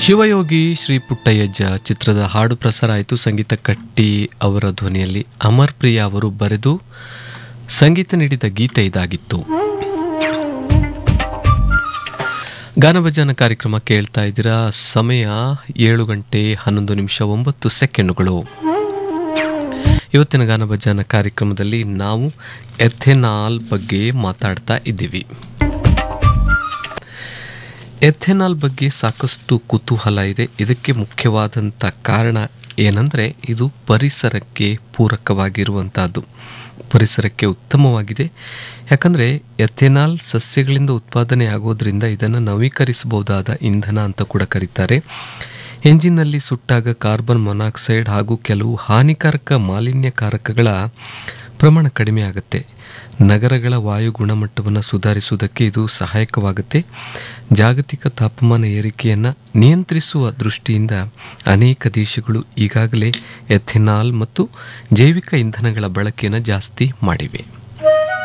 ಶಿವಯೋಗಿ ಶ್ರೀ ಪುಟ್ಟಯ್ಯಜ್ಜ ಚಿತ್ರದ ಹಾಡು ಪ್ರಸಾರ ಆಯಿತು ಸಂಗೀತ ಕಟ್ಟಿ ಅವರ ಧ್ವನಿಯಲ್ಲಿ ಅಮರ್ ಪ್ರಿಯಾ ಅವರು ಬರೆದು ಸಂಗೀತ ನೀಡಿದ ಗೀತೆ ಇದಾಗಿತ್ತು ಗಾನಭಜನ ಕಾರ್ಯಕ್ರಮ ಕೇಳ್ತಾ ಇದ್ದೀರಾ ಸಮಯ ಏಳು ಗಂಟೆ ಹನ್ನೊಂದು ನಿಮಿಷ ಒಂಬತ್ತು ಸೆಕೆಂಡುಗಳು ಇವತ್ತಿನ ಗಾನಭಜನ ಕಾರ್ಯಕ್ರಮದಲ್ಲಿ ನಾವು ಎಥೆನಾಲ್ ಬಗ್ಗೆ ಮಾತಾಡ್ತಾ ಇದ್ದೀವಿ ಎಥೆನಾಲ್ ಬಗ್ಗೆ ಸಾಕಷ್ಟು ಕುತೂಹಲ ಇದೆ ಇದಕ್ಕೆ ಮುಖ್ಯವಾದಂಥ ಕಾರಣ ಏನಂದರೆ ಇದು ಪರಿಸರಕ್ಕೆ ಪೂರಕವಾಗಿರುವಂಥದ್ದು ಪರಿಸರಕ್ಕೆ ಉತ್ತಮವಾಗಿದೆ ಯಾಕಂದರೆ ಎಥೆನಾಲ್ ಸಸ್ಯಗಳಿಂದ ಉತ್ಪಾದನೆ ಆಗೋದ್ರಿಂದ ಇದನ್ನು ನವೀಕರಿಸಬಹುದಾದ ಇಂಧನ ಅಂತ ಕೂಡ ಕರೀತಾರೆ ಎಂಜಿನ್ನಲ್ಲಿ ಸುಟ್ಟಾಗ ಕಾರ್ಬನ್ ಮೊನಾಕ್ಸೈಡ್ ಹಾಗೂ ಕೆಲವು ಹಾನಿಕಾರಕ ಮಾಲಿನ್ಯಕಾರಕಗಳ ಪ್ರಮಾಣ ಕಡಿಮೆ ಆಗುತ್ತೆ ನಗರಗಳ ವಾಯು ಗುಣಮಟ್ಟವನ್ನು ಸುಧಾರಿಸುವುದಕ್ಕೆ ಇದು ಸಹಾಯಕವಾಗುತ್ತೆ ಜಾಗತಿಕ ತಾಪಮಾನ ಏರಿಕೆಯನ್ನು ನಿಯಂತ್ರಿಸುವ ದೃಷ್ಟಿಯಿಂದ ಅನೇಕ ದೇಶಗಳು ಈಗಾಗಲೇ ಎಥೆನಾಲ್ ಮತ್ತು ಜೈವಿಕ ಇಂಧನಗಳ ಬಳಕೆಯನ್ನು ಜಾಸ್ತಿ ಮಾಡಿವೆ